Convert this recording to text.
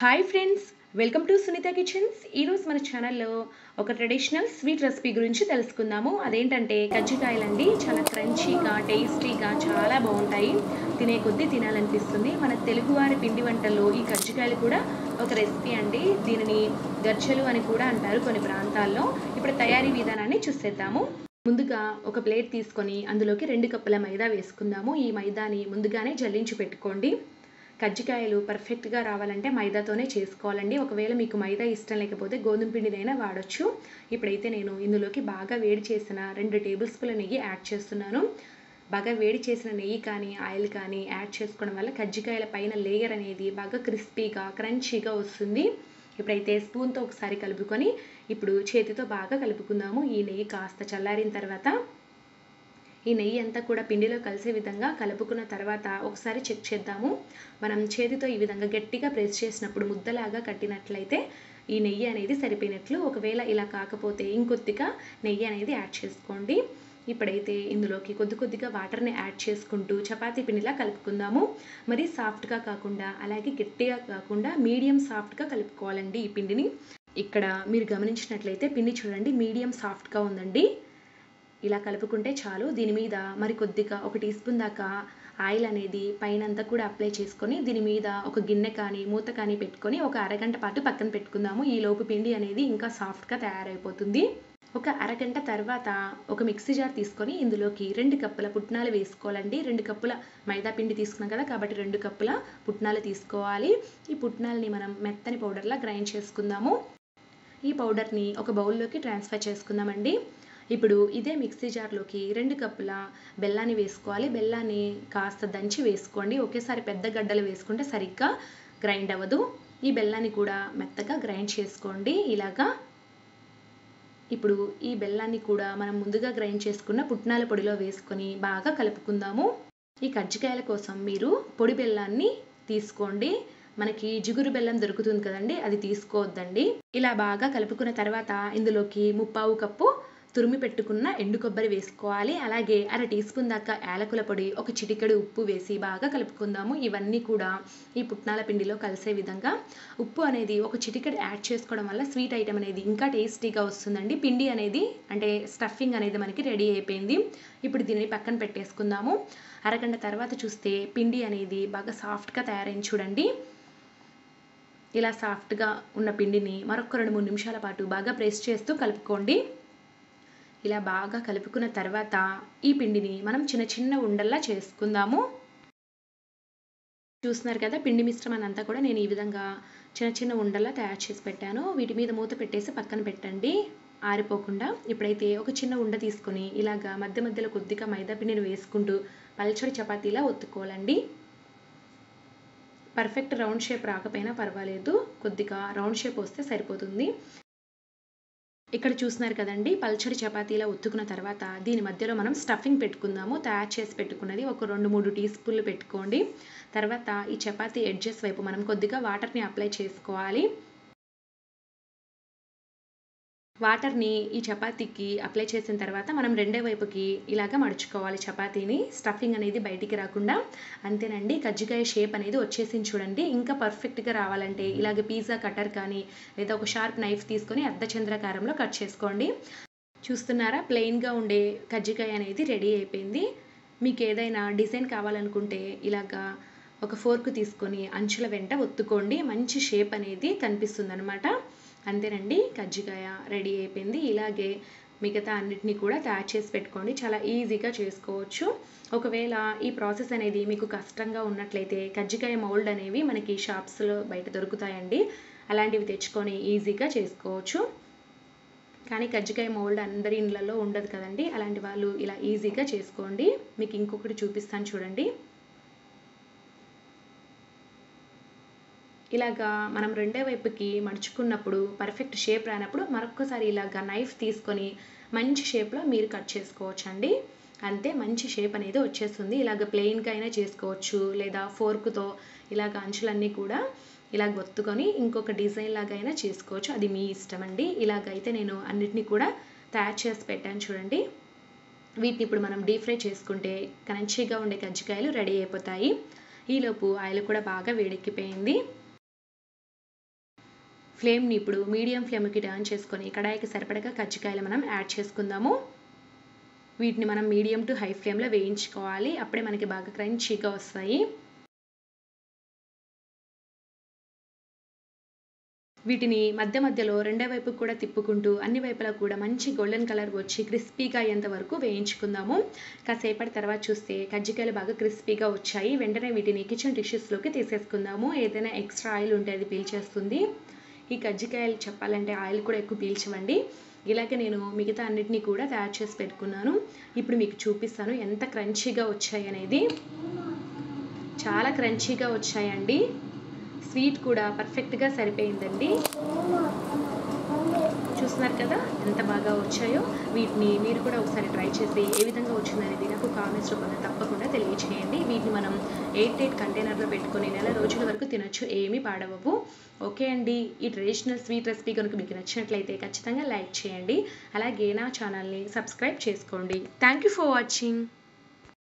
hi friends welcome to Sunitha kitchens ఈరోజు మన ఛానల్లో ఒక ట్రెడిషనల్ స్వీట్ రెసిపీ గురించి తెలుసుకుందాము అదేంటంటే కజ్జికాయలండి చాలా క్రంచీగా టేస్టీగా చాలా బాగుంటాయి తినే కొద్దీ తినాలనిపిస్తుంది మన తెలుగువారి పిండి వంటల్లో ఈ కజ్జికాయలు కూడా ఒక రెసిపీ అండి దీనిని గర్చలు అని కూడా అంటారు కొన్ని ప్రాంతాల్లో ఇప్పుడు తయారీ విధానాన్ని చూసేద్దాము ముందుగా ఒక ప్లేట్ తీసుకొని అందులోకి రెండు కప్పుల మైదా వేసుకుందాము ఈ మైదాని ముందుగానే జల్లించి పెట్టుకోండి కజ్జికాయలు పర్ఫెక్ట్గా రావాలంటే మైదాతోనే చేసుకోవాలండి ఒకవేళ మీకు మైదా ఇష్టం లేకపోతే గోధుమ పిండినైనా వాడచ్చు ఇప్పుడైతే నేను ఇందులోకి బాగా వేడి చేసిన రెండు టేబుల్ స్పూన్ల నెయ్యి యాడ్ చేస్తున్నాను బాగా వేడి చేసిన నెయ్యి కానీ ఆయిల్ కానీ యాడ్ చేసుకోవడం వల్ల కజ్జికాయల పైన లేయర్ అనేది బాగా క్రిస్పీగా క్రంచీగా వస్తుంది ఇప్పుడైతే స్పూన్తో ఒకసారి కలుపుకొని ఇప్పుడు చేతితో బాగా కలుపుకుందాము ఈ నెయ్యి కాస్త చల్లారిన తర్వాత ఈ నెయ్యి అంతా కూడా పిండిలో కలిసే విధంగా కలుపుకున్న తర్వాత ఒకసారి చెక్ చేద్దాము మనం చేతితో ఈ విధంగా గట్టిగా ప్రెస్ చేసినప్పుడు ముద్దలాగా కట్టినట్లయితే ఈ నెయ్యి అనేది సరిపోయినట్లు ఒకవేళ ఇలా కాకపోతే ఇంకొద్దిగా నెయ్యి అనేది యాడ్ చేసుకోండి ఇప్పుడైతే ఇందులోకి కొద్ది కొద్దిగా వాటర్ని యాడ్ చేసుకుంటూ చపాతీ పిండిలా కలుపుకుందాము మరి సాఫ్ట్గా కాకుండా అలాగే గట్టిగా కాకుండా మీడియం సాఫ్ట్గా కలుపుకోవాలండి ఈ పిండిని ఇక్కడ మీరు గమనించినట్లయితే పిండి చూడండి మీడియం సాఫ్ట్గా ఉందండి ఇలా కలుపుకుంటే చాలు దీని మీద మరి కొద్దిగా ఒక టీ స్పూన్ దాకా ఆయిల్ అనేది పైనంతా కూడా అప్లై చేసుకొని దీని మీద ఒక గిన్నె కానీ మూత కానీ పెట్టుకొని ఒక అరగంట పాటు పక్కన పెట్టుకుందాము ఈ లోపు పిండి అనేది ఇంకా సాఫ్ట్గా తయారైపోతుంది ఒక అరగంట తర్వాత ఒక మిక్సీ జార్ తీసుకొని ఇందులోకి రెండు కప్పుల పుట్నాలు వేసుకోవాలండి రెండు కప్పుల మైదా పిండి తీసుకున్నాం కదా కాబట్టి రెండు కప్పుల పుట్నాలు తీసుకోవాలి ఈ పుట్నాలని మనం మెత్తని పౌడర్లా గ్రైండ్ చేసుకుందాము ఈ పౌడర్ని ఒక బౌల్లోకి ట్రాన్స్ఫర్ చేసుకుందామండి ఇప్పుడు ఇదే మిక్సీ జార్లోకి రెండు కప్పుల బెల్లాన్ని వేసుకోవాలి బెల్లాన్ని కాస్త దంచి వేసుకోండి ఒకేసారి పెద్ద గడ్డలు వేసుకుంటే సరిగ్గా గ్రైండ్ అవ్వదు ఈ బెల్లాన్ని కూడా మెత్తగా గ్రైండ్ చేసుకోండి ఇలాగా ఇప్పుడు ఈ బెల్లాన్ని కూడా మనం ముందుగా గ్రైండ్ చేసుకున్న పుట్నాల పొడిలో వేసుకొని బాగా కలుపుకుందాము ఈ కజ్జికాయల కోసం మీరు పొడి బెల్లాన్ని తీసుకోండి మనకి జిగురు బెల్లం దొరుకుతుంది కదండి అది తీసుకోవద్దండి ఇలా బాగా కలుపుకున్న తర్వాత ఇందులోకి ముప్పావు కప్పు తురిమి పెట్టుకున్న ఎండు కొబ్బరి వేసుకోవాలి అలాగే అర టీ స్పూన్ దాకా యాలకుల పొడి ఒక చిటికెడు ఉప్పు వేసి బాగా కలుపుకుందాము ఇవన్నీ కూడా ఈ పుట్నాల పిండిలో కలిసే విధంగా ఉప్పు అనేది ఒక చిటికెడు యాడ్ చేసుకోవడం వల్ల స్వీట్ ఐటమ్ అనేది ఇంకా టేస్టీగా వస్తుందండి పిండి అనేది అంటే స్టఫింగ్ అనేది మనకి రెడీ అయిపోయింది ఇప్పుడు దీనిని పక్కన పెట్టేసుకుందాము అరగంట తర్వాత చూస్తే పిండి అనేది బాగా సాఫ్ట్గా తయారైంది చూడండి ఇలా సాఫ్ట్గా ఉన్న పిండిని మరొక రెండు మూడు నిమిషాల పాటు బాగా ప్రెస్ చేస్తూ కలుపుకోండి ఇలా బాగా కలుపుకున్న తర్వాత ఈ పిండిని మనం చిన్న చిన్న ఉండల్లా చేసుకుందాము చూస్తున్నారు కదా పిండి మిశ్రమాన్ని అంతా కూడా నేను ఈ విధంగా చిన్న చిన్న ఉండల్లా తయారు చేసి పెట్టాను వీటి మీద మూత పెట్టేసి పక్కన పెట్టండి ఆరిపోకుండా ఇప్పుడైతే ఒక చిన్న ఉండ తీసుకొని ఇలాగా మధ్య మధ్యలో కొద్దిగా మైదా పిండిని వేసుకుంటూ పల్చడి చపాతీలా ఒత్తుకోవాలండి పర్ఫెక్ట్ రౌండ్ షేప్ రాకపోయినా పర్వాలేదు కొద్దిగా రౌండ్ షేప్ వస్తే సరిపోతుంది ఇక్కడ చూస్తున్నారు కదండి పల్చడి చపాతీలా ఉత్తుకున్న తర్వాత దీని మధ్యలో మనం స్టఫింగ్ పెట్టుకుందాము తయారు చేసి పెట్టుకున్నది ఒక రెండు మూడు టీ స్పూన్లు పెట్టుకోండి తర్వాత ఈ చపాతీ ఎడ్జెస్ వైపు మనం కొద్దిగా వాటర్ని అప్లై చేసుకోవాలి వాటర్ని ఈ చపాతీకి అప్లై చేసిన తర్వాత మనం రెండే వైపుకి ఇలాగ మడుచుకోవాలి చపాతీని స్టఫింగ్ అనేది బయటికి రాకుండా అంతేనండి కజ్జికాయ షేప్ అనేది వచ్చేసింది చూడండి ఇంకా పర్ఫెక్ట్గా రావాలంటే ఇలాగ పిజ్జా కటర్ కానీ లేదా ఒక షార్ప్ నైఫ్ తీసుకొని అర్ధచంద్రాకారంలో కట్ చేసుకోండి చూస్తున్నారా ప్లెయిన్గా ఉండే కజ్జికాయ అనేది రెడీ అయిపోయింది మీకు ఏదైనా డిజైన్ కావాలనుకుంటే ఇలాగా ఒక ఫోర్క్ తీసుకొని అంచుల వెంట ఒత్తుకోండి మంచి షేప్ అనేది కనిపిస్తుంది అనమాట అంతేనండి కజ్జికాయ రెడీ అయిపోయింది ఇలాగే మిగతా అన్నిటిని కూడా తయారు చేసి పెట్టుకోండి చాలా ఈజీగా చేసుకోవచ్చు ఒకవేళ ఈ ప్రాసెస్ అనేది మీకు కష్టంగా ఉన్నట్లయితే కజ్జికాయ మౌల్డ్ అనేవి మనకి షాప్స్లో బయట దొరుకుతాయండి అలాంటివి తెచ్చుకొని ఈజీగా చేసుకోవచ్చు కానీ కజ్జికాయ మౌల్డ్ అందరి ఇళ్ళల్లో ఉండదు కదండి అలాంటి వాళ్ళు ఇలా ఈజీగా చేసుకోండి మీకు ఇంకొకటి చూపిస్తాను చూడండి ఇలాగా మనం రెండే వైపుకి మడుచుకున్నప్పుడు పర్ఫెక్ట్ షేప్ రానప్పుడు మరొకసారి ఇలాగా నైఫ్ తీసుకొని మంచి షేప్లో మీరు కట్ చేసుకోవచ్చు అండి అంతే మంచి షేప్ అనేది వచ్చేస్తుంది ఇలాగ ప్లెయిన్గా అయినా చేసుకోవచ్చు లేదా ఫోర్క్తో ఇలాగ అంచులన్నీ కూడా ఇలా ఒత్తుకొని ఇంకొక డిజైన్ లాగా అయినా చేసుకోవచ్చు అది మీ ఇష్టం అండి ఇలాగైతే నేను అన్నిటినీ కూడా తయారు చేసి పెట్టాను చూడండి వీటిని ఇప్పుడు మనం డీప్ ఫ్రై చేసుకుంటే క్రంచీగా ఉండే కజ్జికాయలు రెడీ అయిపోతాయి ఈలోపు ఆయిల్ కూడా బాగా వేడెక్కిపోయింది ఫ్లేమ్ని ఇప్పుడు మీడియం ఫ్లేమ్కి టర్న్ చేసుకొని కడాయికి సరిపడగా కజ్జికాయలు మనం యాడ్ చేసుకుందాము వీటిని మనం మీడియం టు హై ఫ్లేమ్లో వేయించుకోవాలి అప్పుడే మనకి బాగా క్రంచీగా వస్తాయి వీటిని మధ్య మధ్యలో రెండో వైపు కూడా తిప్పుకుంటూ అన్ని వైపులా కూడా మంచి గోల్డెన్ కలర్ వచ్చి క్రిస్పీగా అయ్యేంత వరకు వేయించుకుందాము కాసేపటి తర్వాత చూస్తే కజ్జికాయలు బాగా క్రిస్పీగా వచ్చాయి వెంటనే వీటిని కిచెన్ డిషెస్లోకి తీసేసుకుందాము ఏదైనా ఎక్స్ట్రా ఆయిల్ ఉంటే అది పీల్చేస్తుంది ఈ కజ్జికాయలు చెప్పాలంటే ఆయిల్ కూడా ఎక్కువ పీల్చవండి ఇలాగే నేను మిగతా అన్నిటినీ కూడా తయారు చేసి పెట్టుకున్నాను ఇప్పుడు మీకు చూపిస్తాను ఎంత క్రంచీగా వచ్చాయి అనేది చాలా క్రంచీగా వచ్చాయండి స్వీట్ కూడా పర్ఫెక్ట్గా సరిపోయిందండి చూస్తున్నారు కదా ఎంత బాగా వచ్చాయో వీటిని మీరు కూడా ఒకసారి ట్రై చేసి ఏ విధంగా వచ్చిందనేది నాకు కామెంట్స్ రూపంలో తప్పకుండా తెలియచేయండి వీటిని మనం ఎయిట్ ఎయిట్ కంటైనర్లో పెట్టుకొని నెల రోజుల వరకు తినొచ్చు ఏమీ పాడవవు ఓకే అండి ఈ ట్రెడిషనల్ స్వీట్ రెసిపీ కనుక మీకు నచ్చినట్లయితే ఖచ్చితంగా లైక్ చేయండి అలాగే నా ఛానల్ని సబ్స్క్రైబ్ చేసుకోండి థ్యాంక్ యూ ఫర్ వాచింగ్